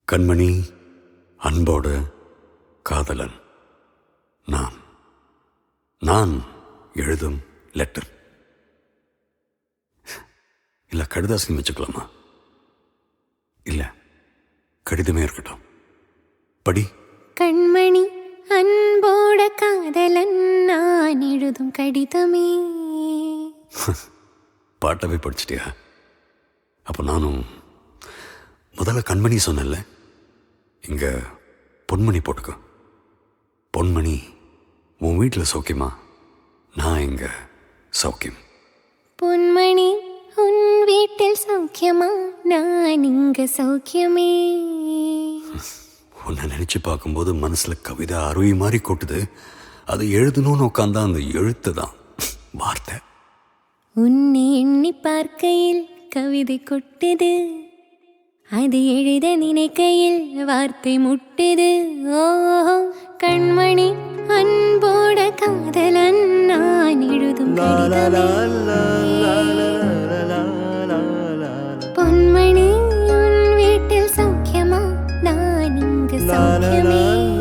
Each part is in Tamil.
கண்மணி அன்போடு காதலன் நான் நான் எழுதும் லெட்டர் இல்லை கடிதாசின்னு வச்சுக்கலாமா இல்லை கடிதமே இருக்கட்டும் படி கண்மணி அன்போட காதலன் நான் எழுதும் கடிதமே பாட்டவே படிச்சிட்டியா அப்போ நானும் முதல்ல கண்மணி சொன்னேன்ல இங்கே பொன்மணி போட்டுக்கோ பொன்மணி உன் வீட்டில் சௌக்கியமா நான் இங்கே சௌக்கியம் பொன்மணி உன் வீட்டில் சௌக்கியமா நான் இங்க சௌக்கியமே உன்னை நினச்சி பார்க்கும்போது மனசில் கவிதை அருவி மாதிரி கொட்டுது அது எழுதணும்னு உட்காந்தா அந்த எழுத்து தான் வார்த்தை உன்னை எண்ணி பார்க்கையில் கவிதை கொட்டுது அது எழுத நினைக்கையில் வார்த்தை முட்டுது ஓஹோ கண்மணி அன்போட காதலன் நான் எழுதும் கடிதமே பொன்மணி உன் வீட்டில் சௌக்கியமா நான் இங்கு சௌக்கியமே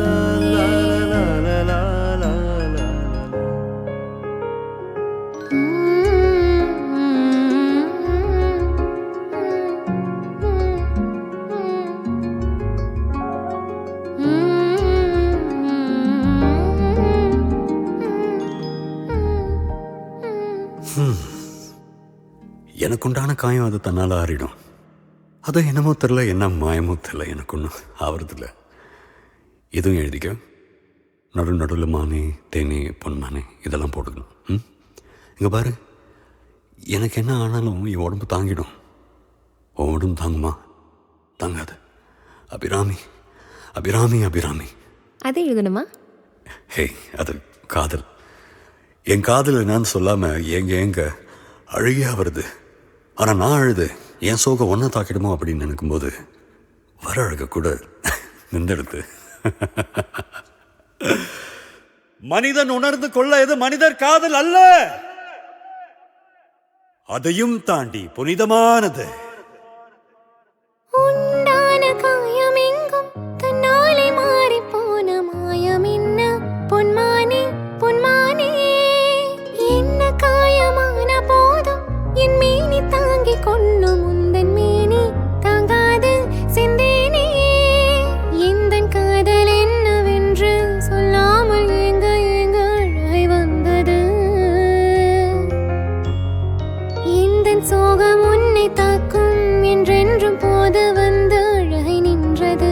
எனக்குண்டான காயம் அது தன்னால் ஆறிடும் அது என்னமோ தெரில என்ன மாயமோ தெரில எனக்கு ஒன்றும் ஆவறதில்ல எதுவும் எழுதிக்க நடு நடுவில் மானே தேனே பொன்மானே இதெல்லாம் போட்டுக்கணும் ம் இங்கே பாரு எனக்கு என்ன ஆனாலும் என் உடம்பு தாங்கிடும் உன் உடம்பு தாங்குமா தாங்காது அபிராமி அபிராமி அபிராமி அது எழுதணுமா ஹே அது காதல் என் காதல் என்னன்னு சொல்லாமல் ஏங்க ஏங்க அழுகையா வருது ஆனால் நான் அழுது என் சோகம் ஒன்றை தாக்கிடுமோ அப்படின்னு நினைக்கும்போது வர அழுக கூட நின்றெடுத்து மனிதன் உணர்ந்து கொள்ள இது மனிதர் காதல் அல்ல அதையும் தாண்டி புனிதமானது உண்டான காயம் எங்கும் தன்னாலே மாறி போன மாயம் என்ன பொன்மானே பொன்மானே என்ன காயமான போதும் என் மேனி தாங்கிக் கொண்டு முந்தன் மேனி தாங்காது செந்தேனே எந்தன் காதல் என்னவென்று சொல்லாமல் ஏங்க ஏங்க அழை வந்தது இந்த சோகம் உன்னை தாக்கும் என்றென்றும் போது வந்து அழகை நின்றது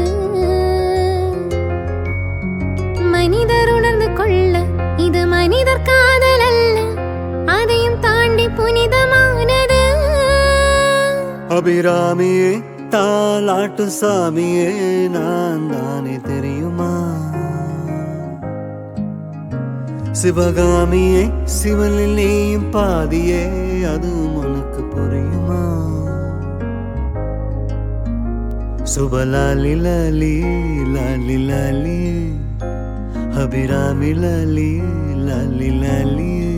மனிதர் உணர்ந்து கொள்ள இது மனிதர் காதல் அல்ல அதையும் தாண்டி புனிதமானது அபிராமியே தாலாட்டு சாமியே நான் தானே தெரியுமா சிவகாமியே சிவனில் நீயும் பாதியே அதுவும் உனக்கு புரியுமா சுபலாலி லாலி லாலி லாலி அபிராமி லாலி லாலி லாலி